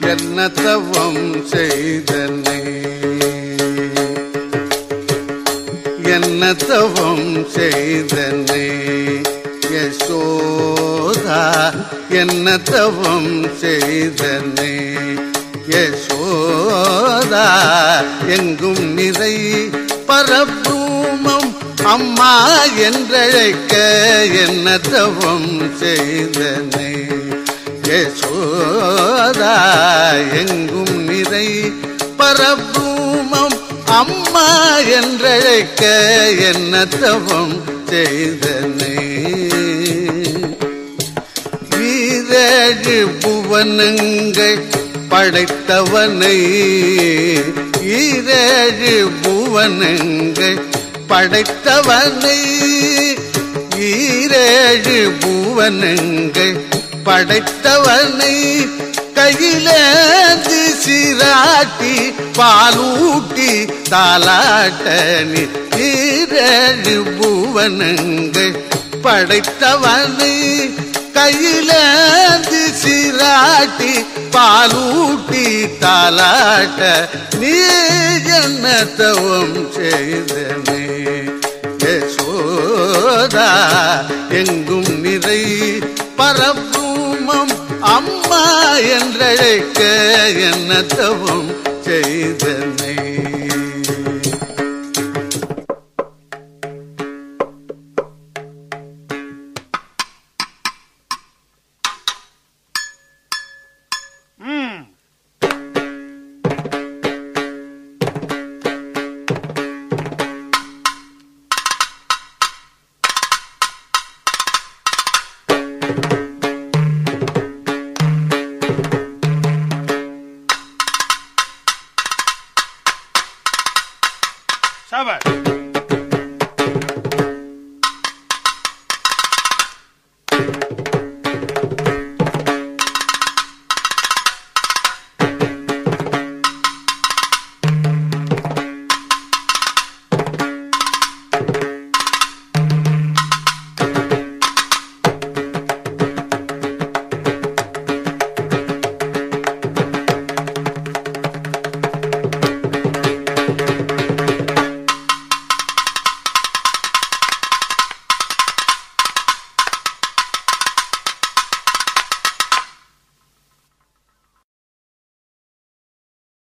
என்ன தவம் செய்தனை என்ன தவம் செய்தனை யசோதா என்ன தவம் செய்தனை யசோதா எங்கும் நிறை பரப்பூமம் அம்மா என்றழைக்க என்ன தவம் செய்தனை யசோதா எங்கும் நிறை பரப்பூமம் அம்மா என்றழைக்க என்ன தவம் செய்தனை ஈரேழு புவனங்கள் படைத்தவனை ஈரேழு புவனங்கள் படைத்தவனை ஈரேழு புவனங்கள் படைத்தவனை கையிலேந்து சிராட்டி பாலூட்டி தாலாட்டனி ஈரேழு புவனங்கள் படைத்தவனை கையிலேந்து சிராட்டி பாலூட்டி தாலாட்ட நீ என்ன தவம் செய்தனே யசோதா எங்கும் நிறை பரப்பூமம் அம்மா என்றழைக்க என்ன தவம் செய்தனை ம் சபர்